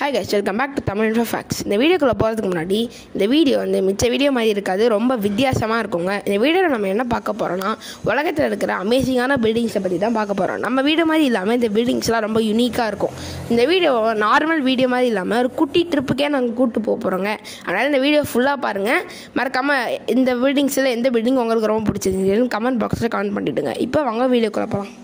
hi guys welcome back to Tamil info facts இந்த வீடியோக்குள்ளே போகிறதுக்கு முன்னாடி இந்த வீடியோ வந்து மிச்ச வீடியோ மாதிரி இருக்காது ரொம்ப வித்தியாசமாக இருக்குங்க இந்த வீடியோவில் நம்ம என்ன பார்க்க போகிறோம்னா உலகத்தில் இருக்கிற அமேசிங்கான பில்டிங்ஸை பற்றி தான் பார்க்க போகிறோம் நம்ம வீடியோ மாதிரி இல்லாமல் இந்த பில்டிங்ஸ்லாம் ரொம்ப யூனிக்காக இருக்கும் இந்த வீடியோ நார்மல் வீடியோ மாதிரி இல்லாமல் ஒரு குட்டி ட்ரிப்புக்கே நாங்கள் கூப்பிட்டு போக போகிறோங்க அதனால் இந்த வீடியோ ஃபுல்லாக பாருங்கள் மறக்காமல் இந்த பில்டிங்ஸில் எந்த பில்டிங் உங்களுக்கு ரொம்ப பிடிச்சிருந்துச்சுன்னு கமெண்ட் பாக்ஸில் கமெண்ட் பண்ணிவிடுங்க இப்போ வாங்க வீடியோக்குள்ளே போகலாம்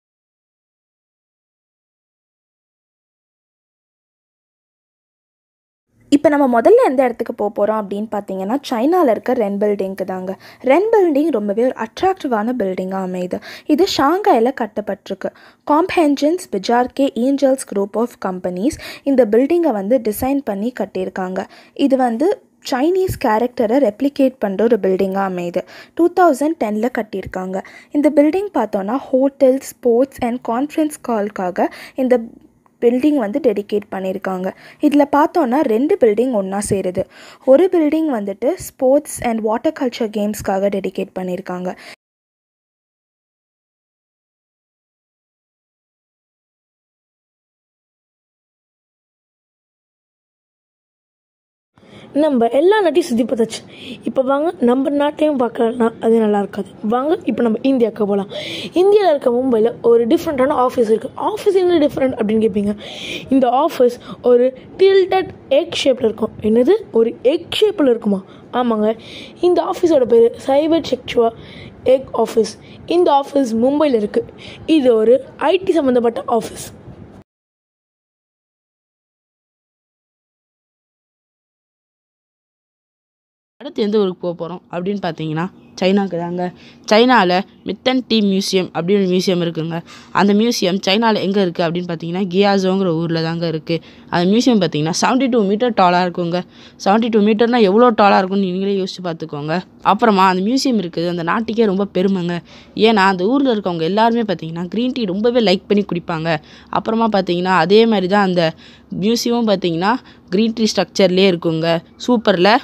இப்போ நம்ம முதல்ல எந்த இடத்துக்கு போக போகிறோம் அப்படின்னு பார்த்தீங்கன்னா சைனாவில் இருக்க ரென் பில்டிங்க்கு தாங்க ரென் பில்டிங் ரொம்பவே ஒரு அட்ராக்டிவான பில்டிங்காக அமையுது இது ஷாங்காயில் கட்டப்பட்டிருக்கு காம்ஹென்ஜன்ஸ் பிஜார்கே ஏஞ்சல்ஸ் குரூப் ஆஃப் கம்பெனிஸ் இந்த பில்டிங்கை வந்து டிசைன் பண்ணி கட்டியிருக்காங்க இது வந்து சைனீஸ் கேரக்டரை ரெப்ளிகேட் பண்ணுற ஒரு பில்டிங்காக அமையுது டூ தௌசண்ட் டெனில் கட்டியிருக்காங்க இந்த பில்டிங் பார்த்தோன்னா ஹோட்டல் ஸ்போர்ட்ஸ் அண்ட் கான்ஃபரன்ஸ் கால்க்காக இந்த பில்டிங் வந்து டெடிகேட் பண்ணியிருக்காங்க இதில் பார்த்தோன்னா ரெண்டு பில்டிங் ஒன்றா சேருது ஒரு பில்டிங் வந்துட்டு ஸ்போர்ட்ஸ் அண்ட் வாட்டர் கல்ச்சர் கேம்ஸ்க்காக டெடிகேட் பண்ணியிருக்காங்க நம்ம எல்லா நாட்டையும் சுற்றி பார்த்தாச்சு இப்போ வாங்க நம்ம நாட்டையும் பார்க்கலன்னா அது நல்லா இருக்காது வாங்க இப்போ நம்ம இந்தியாவுக்கு போகலாம் இந்தியாவில் இருக்க மும்பையில் ஒரு டிஃப்ரெண்ட்டான ஆஃபீஸ் இருக்குது ஆஃபீஸ் என்ன டிஃப்ரெண்ட் அப்படின்னு கேட்பீங்க இந்த ஆஃபீஸ் ஒரு டில்டட் எக் ஷேப்பில் இருக்கும் என்னது ஒரு எக் ஷேப்பில் இருக்குமா ஆமாங்க இந்த ஆஃபீஸோட பேர் சைபர் செக்சுவா எக் ஆஃபீஸ் இந்த ஆஃபீஸ் மும்பையில் இருக்குது இது ஒரு ஐடி சம்மந்தப்பட்ட ஆஃபீஸ் அடுத்து எந்த ஊருக்கு போக போகிறோம் அப்படின்னு பார்த்தீங்கன்னா சைனாக்கு தாங்க சைனாவில் மித்தன் டீ மியூசியம் அப்படின்னு ஒரு மியூசியம் இருக்குங்க அந்த மியூசியம் சைனாவில் எங்கே இருக்குது அப்படின்னு பார்த்தீங்கன்னா கியாசோங்கிற ஊரில் தாங்க இருக்குது அந்த மியூசியம் பார்த்தீங்கன்னா செவன்ட்டி டூ மீட்டர் டாலாக இருக்குங்க செவன்ட்டி டூ மீட்டர்னால் எவ்வளோ டாலாக இருக்கும்னு நீங்களே யோசிச்சு பார்த்துக்கோங்க அப்புறமா அந்த மியூசியம் இருக்குது அந்த நாட்டுக்கே ரொம்ப பெருமைங்க ஏன்னா அந்த ஊரில் இருக்கவங்க எல்லாருமே பார்த்தீங்கன்னா க்ரீன் டீ ரொம்பவே லைக் பண்ணி குடிப்பாங்க அப்புறமா பார்த்தீங்கன்னா அதே மாதிரி தான் அந்த மியூசியமும் பார்த்தீங்கன்னா க்ரீன் டீ ஸ்ட்ரக்சர்லேயே இருக்குங்க சூப்பரில்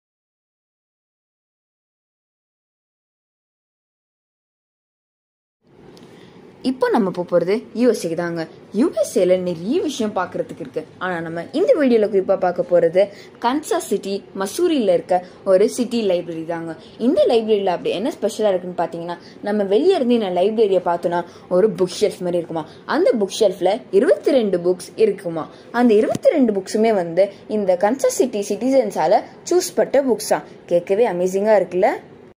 இப்போ நம்ம போக போகிறது யூஎஸ்ஏக்கு தாங்க யூஎஸ்ஏல நிறைய விஷயம் பார்க்கறதுக்கு இருக்கு ஆனால் நம்ம இந்த வீடியோவில் குறிப்பாக பார்க்க போகிறது கன்சா சிட்டி மசூரியில் இருக்க ஒரு சிட்டி லைப்ரரி தாங்க இந்த லைப்ரரியில் அப்படி என்ன ஸ்பெஷலாக இருக்குன்னு பார்த்தீங்கன்னா நம்ம வெளியே இருந்து இந்த லைப்ரரியை பார்த்தோன்னா ஒரு புக் ஷெல்ஃப் மாதிரி இருக்குமா அந்த புக் ஷெல்ஃபில் இருபத்தி ரெண்டு புக்ஸ் இருக்குமா அந்த இருபத்தி ரெண்டு புக்ஸுமே வந்து இந்த கன்சா சிட்டி சிட்டிசன்ஸால் சூஸ் பட்ட புக்ஸ் தான் கேட்கவே அமேசிங்காக இருக்குல்ல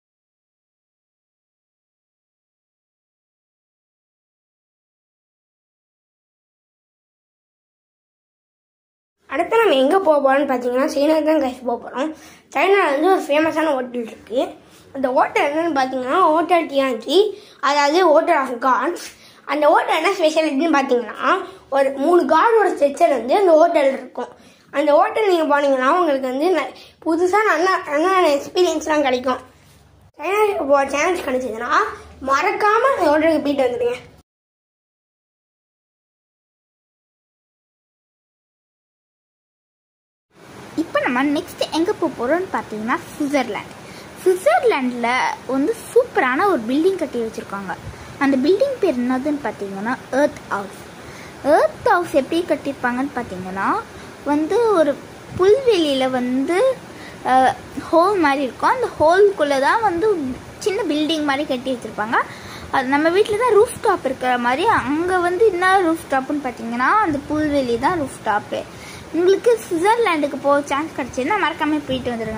அடுத்து நம்ம எங்கே போக போகிறோம்னு பார்த்தீங்கன்னா சைனாக்கு தான் கைஸ் போக போகிறோம் சைனாவில் வந்து ஒரு ஃபேமஸான ஹோட்டல் இருக்குது அந்த ஹோட்டல் என்னன்னு பார்த்தீங்கன்னா ஹோட்டல் டியான்ஜி அதாவது ஹோட்டல் ஆஃப் காட்ஸ் அந்த ஹோட்டல் என்ன ஸ்பெஷாலிட்டின்னு பார்த்தீங்கன்னா ஒரு மூணு காடோட ஸ்ட்ரெச்சர் வந்து அந்த ஹோட்டல் இருக்கும் அந்த ஹோட்டல் நீங்கள் போனீங்கன்னா உங்களுக்கு வந்து புதுசாக நல்ல நல்ல எக்ஸ்பீரியன்ஸ்லாம் கிடைக்கும் சைனாக்கு போக சான்ஸ் கிடைச்சதுன்னா மறக்காமல் அந்த ஹோட்டலுக்கு போயிட்டு வந்துடுங்க இப்போ நம்ம நெக்ஸ்ட் எங்கே போக போகிறோம்னு பார்த்தீங்கன்னா சுவிட்சர்லாண்ட் சுவிட்சர்லாண்டில் வந்து சூப்பரான ஒரு பில்டிங் கட்டி வச்சுருக்காங்க அந்த பில்டிங் பேர் என்னதுன்னு பார்த்தீங்கன்னா ஏர்த் ஹவுஸ் ஏர்த் ஹவுஸ் எப்படி கட்டியிருப்பாங்கன்னு பார்த்தீங்கன்னா வந்து ஒரு புல்வெளியில் வந்து ஹோல் மாதிரி இருக்கும் அந்த ஹோல்குள்ளே தான் வந்து சின்ன பில்டிங் மாதிரி கட்டி வச்சுருப்பாங்க அது நம்ம வீட்டில் தான் ரூஃப் டாப் இருக்கிற மாதிரி அங்கே வந்து என்ன ரூஃப் டாப்னு பார்த்தீங்கன்னா அந்த புல்வெளி தான் ரூஃப் டாப்பு உங்களுக்கு சுவிட்சர்லாண்டுக்கு போக சான்ஸ் கிடச்சதுன்னா மறக்காமல் போயிட்டு வந்துடுங்க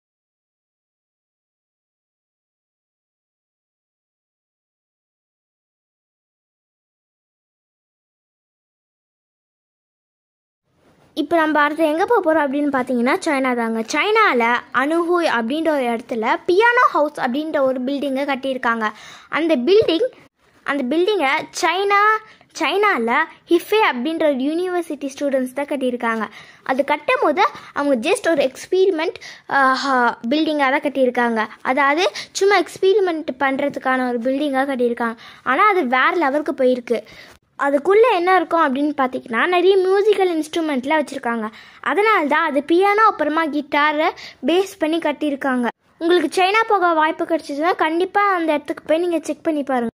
இப்போ நம்ம அடுத்து எங்கே போக போகிறோம் அப்படின்னு பார்த்தீங்கன்னா சைனா தாங்க சைனாவில் அனுஹூய் அப்படின்ற ஒரு இடத்துல பியானோ ஹவுஸ் அப்படின்ற ஒரு பில்டிங்கை கட்டியிருக்காங்க அந்த பில்டிங் அந்த பில்டிங்கை சைனா சைனாவில் ஹிஃபே அப்படின்ற ஒரு யூனிவர்சிட்டி ஸ்டூடெண்ட்ஸ் தான் கட்டியிருக்காங்க அது கட்டும் போது அவங்க ஜஸ்ட் ஒரு எக்ஸ்பீரிமெண்ட் பில்டிங்காக தான் கட்டியிருக்காங்க அதாவது சும்மா எக்ஸ்பீரிமெண்ட் பண்ணுறதுக்கான ஒரு பில்டிங்காக கட்டியிருக்காங்க ஆனால் அது வேறு லெவலுக்கு போயிருக்கு அதுக்குள்ளே என்ன இருக்கும் அப்படின்னு பார்த்தீங்கன்னா நிறைய மியூசிக்கல் இன்ஸ்ட்ருமெண்ட்லாம் வச்சுருக்காங்க அதனால தான் அது பியானோ அப்புறமா கிட்டாரை பேஸ் பண்ணி கட்டியிருக்காங்க உங்களுக்கு சைனா போக வாய்ப்பு கிடைச்சதுன்னா கண்டிப்பாக அந்த இடத்துக்கு போய் நீங்கள் செக் பண்ணி பாருங்கள்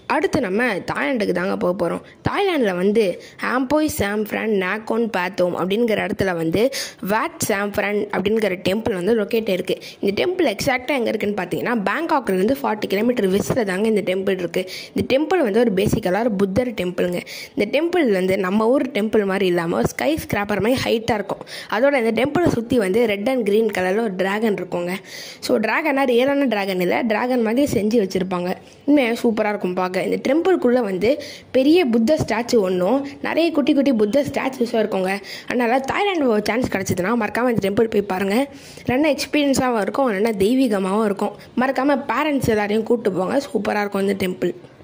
அடுத்து நம்ம தாய்லாண்டுக்கு தாங்க போக போகிறோம் தாய்லாண்டில் வந்து ஆம்போய் சாம்ஃப்ரான் நாக்கோன் பேத்தோம் அப்படிங்கிற இடத்துல வந்து வாட் சாம்ஃப்ரான் அப்படிங்கிற டெம்பிள் வந்து லொக்கேட் இருக்குது இந்த டெம்பிள் எக்ஸாக்டாக எங்கே இருக்குன்னு பார்த்தீங்கன்னா பேங்காக்லேருந்து ஃபார்ட்டி கிலோமீட்டர் வெஸ்ட்டில் தாங்க இந்த டெம்பிள் இருக்குது இந்த டெம்பிள் வந்து ஒரு பேசிக்கலாக ஒரு புத்தர் டெம்பிளுங்க இந்த டெம்பிள் வந்து நம்ம ஊர் டெம்பிள் மாதிரி இல்லாமல் ஒரு ஸ்கை ஸ்கிராப்பர் மாதிரி ஹைட்டாக இருக்கும் அதோட இந்த டெம்பிளை சுற்றி வந்து ரெட் அண்ட் க்ரீன் கலரில் ஒரு டிராகன் இருக்குங்க ஸோ டிராகனா ரியலான டிராகன் இல்லை டிராகன் மாதிரி செஞ்சு வச்சுருப்பாங்க உண்மையாக சூப்பராக இருக்கும் பார்க்க இந்த டெம்பிள்குள்ளே வந்து பெரிய புத்த ஸ்டாச்சு ஒன்றும் நிறைய குட்டி குட்டி புத்த ஸ்டாச்சுஸும் இருக்குங்க அதனால் தாய்லாண்டு ஒரு சான்ஸ் கிடச்சிதுன்னா மறக்காமல் இந்த டெம்பிள் போய் பாருங்கள் ரெண்டா எக்ஸ்பீரியன்ஸாகவும் இருக்கும் ரெண்டா தெய்வீகமாகவும் இருக்கும் மறக்காமல் பேரண்ட்ஸ் எல்லாரையும் கூப்பிட்டு போங்க சூப்பராக இருக்கும் இந்த டெம்பிள்